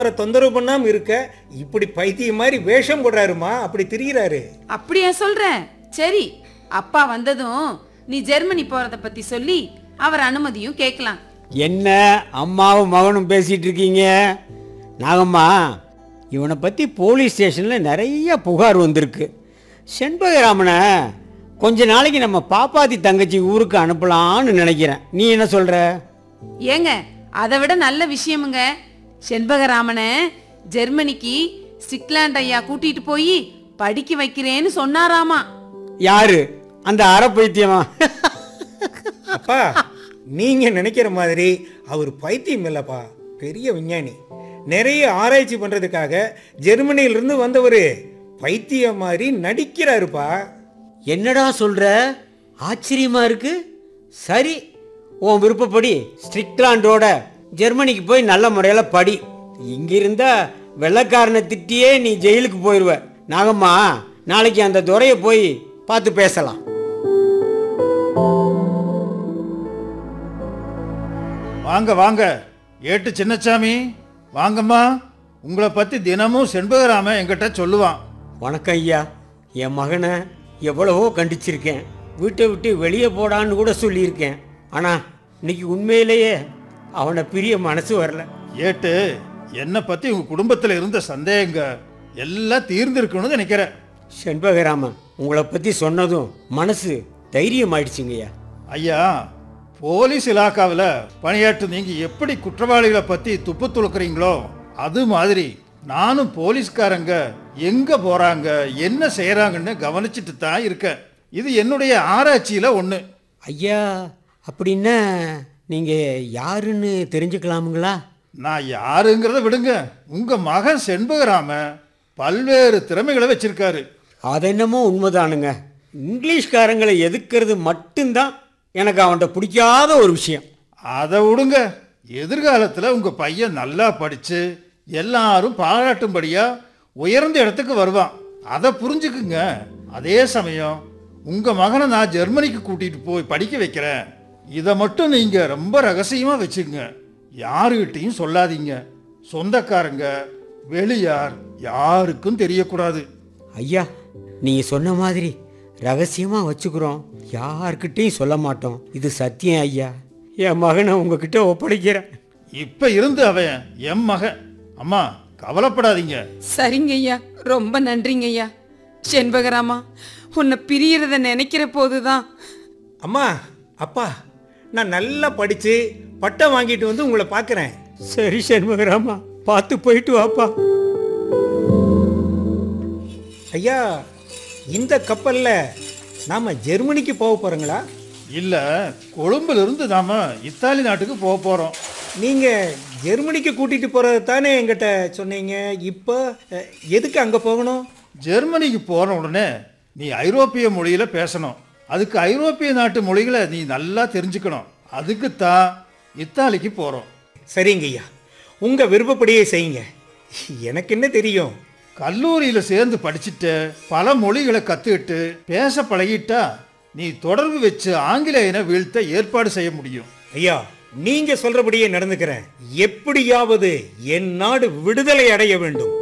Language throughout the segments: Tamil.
அவரை தொந்தரவு பண்ணாம இருக்க இப்படி பைத்தியம் மாதிரி வேஷம் போடுறாருமா அப்படி திரியிறாரு அப்படியா சொல்ற சரி அப்பா வந்ததும் நீ ஜெர்மனி போறத பத்தி சொல்லி அவர் அனுமதியும் கேட்கலாம் என்ன அம்மாவும் மகனும் பேசிட்டு இருக்கீங்க நாகம்மா இவனை பற்றி போலீஸ் ஸ்டேஷனில் நிறைய புகார் வந்திருக்கு செண்பகராமனை கொஞ்ச நாளைக்கு நம்ம பாப்பாத்தி தங்கச்சி ஊருக்கு அனுப்பலான்னு நினைக்கிறேன் நீ என்ன சொல்கிற ஏங்க அதை விட நல்ல விஷயமுங்க செண்பகராமனை ஜெர்மனிக்கு ஸ்டிக்லாண்ட் ஐயா கூட்டிட்டு போய் படிக்க வைக்கிறேன்னு சொன்னாராமா யாரு அந்த அரை பைத்தியமா அப்பா நீங்க நினைக்கிற மாதிரி அவர் பைத்தியம் இல்லப்பா பெரிய விஞ்ஞானி நிறைய ஆராய்ச்சி பண்றதுக்காக ஜெர்மனியிலிருந்து வந்தவர் பைத்தியம் மாதிரி நடிக்கிறாருப்பா என்னடா சொல்ற ஆச்சரியமா இருக்கு சரி உன் விருப்பப்படி ஸ்ட்ரிக்லாண்டோட ஜெர்மனிக்கு போய் நல்ல முறையில் படி இங்க இருந்தா வெள்ளைக்காரனை திட்டியே நீ ஜெயிலுக்கு போயிடுவ நாகம்மா நாளைக்கு அந்த துறையை போய் பார்த்து பேசலாம் வாங்க வாங்க ஏட்டு சின்னசாமி வாங்கம்மா உங்களை பற்றி தினமும் செண்பகராமன் என்கிட்ட சொல்லுவான் வணக்கம் ஐயா என் மகனை எவ்வளவோ கண்டிச்சிருக்கேன் வீட்டை விட்டு வெளியே போடான்னு கூட சொல்லியிருக்கேன் ஆனால் இன்னைக்கு உண்மையிலேயே அவனை பிரிய மனசு வரல ஏட்டு என்னை பற்றி உங்கள் குடும்பத்தில் இருந்த சந்தேகங்க எல்லாம் தீர்ந்திருக்கணும்னு நினைக்கிறேன் செண்பகராமன் உங்களை பற்றி சொன்னதும் மனசு தைரியம் ஆயிடுச்சுங்கய்யா ஐயா போலீஸ் இலாக்காவில் பணியாற்று நீங்கள் எப்படி குற்றவாளிகளை பற்றி துப்பு துளுக்குறீங்களோ அது மாதிரி நானும் போலீஸ்காரங்க எங்கே போகிறாங்க என்ன செய்கிறாங்கன்னு கவனிச்சிட்டு தான் இருக்கேன் இது என்னுடைய ஆராய்ச்சியில் ஒன்று ஐயா அப்படின்னா நீங்கள் யாருன்னு தெரிஞ்சுக்கலாமுங்களா நான் யாருங்கிறத விடுங்க உங்க மகன் செண்பகராம பல்வேறு திறமைகளை வச்சிருக்காரு அது என்னமோ உண்மைதானுங்க இங்கிலீஷ்காரங்களை எதுக்கிறது மட்டும்தான் எனக்கு அவன்கிட்ட பிடிக்காத ஒரு விஷயம் அதை விடுங்க எதிர்காலத்தில் உங்க பையன் நல்லா படிச்சு எல்லாரும் பாராட்டும்படியா உயர்ந்த இடத்துக்கு வருவான் அதை புரிஞ்சுக்குங்க அதே சமயம் உங்க மகனை நான் ஜெர்மனிக்கு கூட்டிட்டு போய் படிக்க வைக்கிறேன் இதை மட்டும் நீங்க ரொம்ப ரகசியமா வச்சுக்கங்க யாருகிட்டையும் சொல்லாதீங்க சொந்தக்காரங்க வெளியார் யாருக்கும் தெரியக்கூடாது ஐயா நீங்கள் சொன்ன மாதிரி ரகசியமாக வச்சுக்கிறோம் யார்கிட்டையும் சொல்ல மாட்டோம் இது சத்தியம் ஐயா என் மகனை உங்ககிட்ட ஒப்படைக்கிறேன் இப்ப இருந்து அவன் என் மகன் அம்மா கவலைப்படாதீங்க சரிங்க ஐயா ரொம்ப நன்றிங்க ஐயா செண்பகராமா உன்னை பிரியறத நினைக்கிற போதுதான் அம்மா அப்பா நான் நல்லா படிச்சு பட்டம் வாங்கிட்டு வந்து உங்களை பார்க்குறேன் சரி சண்முகராமா பார்த்து போயிட்டு வாப்பா ஐயா இந்த கப்பல்ல நாம ஜெர்மனிக்கு போக போறோங்களா இல்ல கொழும்புல இருந்து நாம இத்தாலி நாட்டுக்கு போக போறோம் நீங்க ஜெர்மனிக்கு கூட்டிட்டு போறது தானே என்கிட்ட சொன்னீங்க இப்போ அஹ், எதுக்கு அங்க போகணும் ஜெர்மனிக்கு போன உடனே நீ ஐரோப்பிய மொழியில பேசணும் அதுக்கு ஐரோப்பிய நாட்டு மொழிகளை நீ நல்லா தெரிஞ்சுக்கணும் அதுக்கு தான் இத்தாலிக்கு போறோம் சரிங்க ஐயா உங்க விருப்பப்படியே செய்யுங்க எனக்கு என்ன தெரியும் கல்லூரியில சேர்ந்து படிச்சுட்டு பல மொழிகளை கத்துக்கிட்டு பேச பழகிட்டா நீ தொடர்பு வச்சு ஆங்கிலேயனை வீழ்த்த ஏற்பாடு செய்ய முடியும் ஐயா நீங்க சொல்றபடியே நடந்துக்கிறேன் எப்படியாவது என் நாடு விடுதலை அடைய வேண்டும்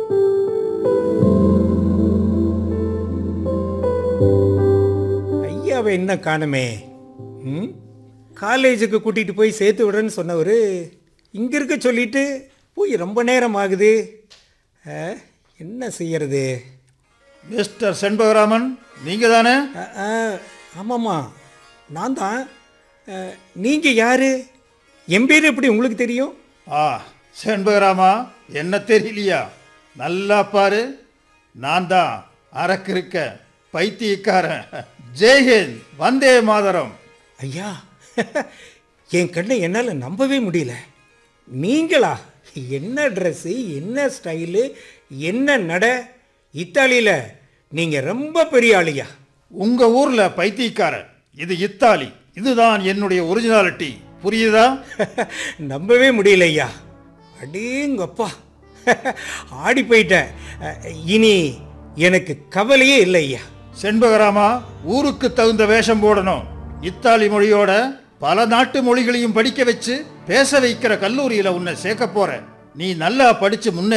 ஐயாவை என்ன காணுமே ம்? காலேஜுக்கு கூட்டிட்டு போய் சேர்த்து விடுறேன்னு சொன்னவர் இங்க இருக்க சொல்லிட்டு போய் ரொம்ப நேரம் ஆகுது ஆ, என்ன செய்யறது மிஸ்டர் செண்பகராமன் நீங்க தானே ஆ, ஆ, ஆமாம்மா நான் தான் ஆ, நீங்க யாரு என் பேர் எப்படி உங்களுக்கு தெரியும் ஆ செண்பகராமா என்ன தெரியலையா நல்லா பாரு நான் தான் அரக்கு இருக்க பைத்தியக்காரன் ஜெய்ஹிந்த் வந்தே மாதரம் ஐயா என் கண்ணை என்னால் நம்பவே முடியல நீங்களா என்ன ட்ரெஸ்ஸு என்ன ஸ்டைலு என்ன நட இத்தாலியில் நீங்கள் ரொம்ப பெரிய ஆளியா உங்க ஊர்ல பைத்தியக்காரன் இது இத்தாலி இதுதான் என்னுடைய ஒரிஜினாலிட்டி புரியுதா நம்பவே முடியல ஐயா அடேங்கப்பா ஆடி போயிட்டேன் இனி எனக்கு கவலையே இல்லை ஐயா செண்பகராமா ஊருக்கு தகுந்த வேஷம் போடணும் இத்தாலி மொழியோட பல நாட்டு மொழிகளையும் படிக்க வச்சு பேச வைக்கிற கல்லூரியில உன்னை சேர்க்க போறேன் நீ நல்லா படிச்சு முன்னே